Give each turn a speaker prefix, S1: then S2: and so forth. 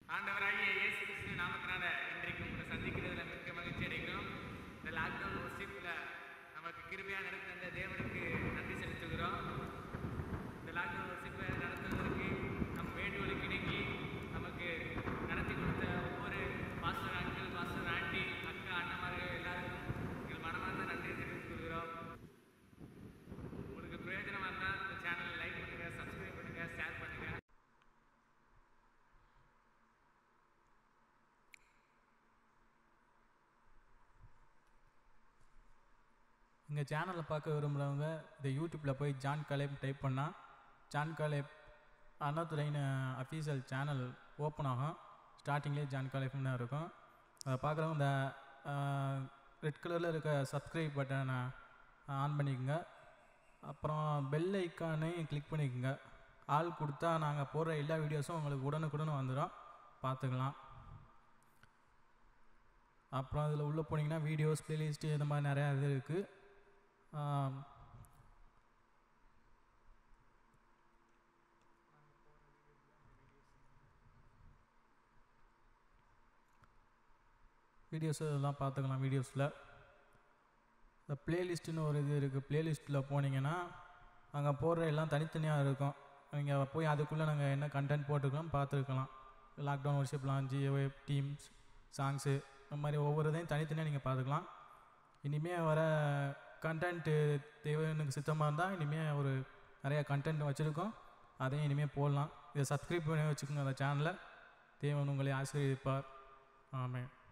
S1: ஆண்டவராகிய இயேசு கிறிஸ்து நாமத்தினால இன்றைக்கு உங்களை சந்திக்கிறதுல மிக்க மகிழ்ச்சி அடைகிறோம் இந்த லாக்டவுன் ஒர்ஷிப்பில் நமக்கு கிருபையாக நடத்த அந்த தேவனுக்கு நன்றி செலுத்துகிறோம் இந்த லாக்டவுன் ஒர்ஷிப்பை நடத்துவதற்கு நம் வேண்டுகோளுக்கு இணங்கி நமக்கு நடத்தி கொடுத்த ஒவ்வொரு பாஸ்டர் அங்கிள் பாஸ்டர் ஆண்டி அக்கா அண்ணமார்கள் எல்லாருக்கும் எங்கள் மனமார்ந்த நன்றி தெரிவித்துக் கொள்கிறோம் உங்களுக்கு பிரயோஜனமாக இருந்தால் இந்த சேனலை லைக் பண்ணுங்கள் சப்ஸ்கிரைப் பண்ணுங்கள் ஷேர் பண்ணுங்கள்
S2: எங்கள் சேனலை பார்க்க விரும்புகிறவங்க இந்த யூடியூப்பில் போய் ஜான் கலேப் டைப் பண்ணால் ஜான் கலேப் அண்ணாதுரைன்னு அஃபீஷியல் சேனல் ஓப்பன் ஆகும் ஸ்டார்டிங்லேயே ஜான் கலேப்னு தான் இருக்கும் அதை பார்க்குறவங்க இந்த ரெட் கலரில் இருக்க சப்ஸ்கிரைப் பட்டனை ஆன் பண்ணிக்கோங்க அப்புறம் பெல் ஐக்கானையும் கிளிக் பண்ணிக்கோங்க ஆள் கொடுத்தா நாங்கள் போடுற எல்லா வீடியோஸும் உங்களுக்கு உடனுக்குடன் வந்துடும் பார்த்துக்கலாம் அப்புறம் அதில் உள்ளே போனீங்கன்னா வீடியோஸ் பிளேலிஸ்ட்டு இந்த மாதிரி நிறையா இது இருக்குது வீடியோஸ் இதெல்லாம் பார்த்துக்கலாம் வீடியோஸில் இந்த பிளேலிஸ்ட்டுன்னு ஒரு இது இருக்குது பிளேலிஸ்ட்டில் போனீங்கன்னா அங்கே போடுற எல்லாம் தனித்தனியாக இருக்கும் நீங்கள் போய் அதுக்குள்ளே நாங்கள் என்ன கண்டென்ட் போட்டிருக்கோம் பார்த்துருக்கலாம் lockdown worship launch web teams songs இந்த மாதிரி ஒவ்வொரு இதையும் தனித்தனியாக நீங்கள் பார்த்துக்கலாம் இனிமேல் வர கண்டென்ட்டு தேவைன்னு சித்தமாக இருந்தால் இனிமேல் ஒரு நிறையா கண்டென்ட் வச்சுருக்கோம் அதையும் இனிமேல் போடலாம் இதை சப்ஸ்கிரைப் பண்ணி வச்சுக்கோங்க அந்த சேனலை தேவன் உங்களை ஆசீர்வதிப்பார் ஆமென்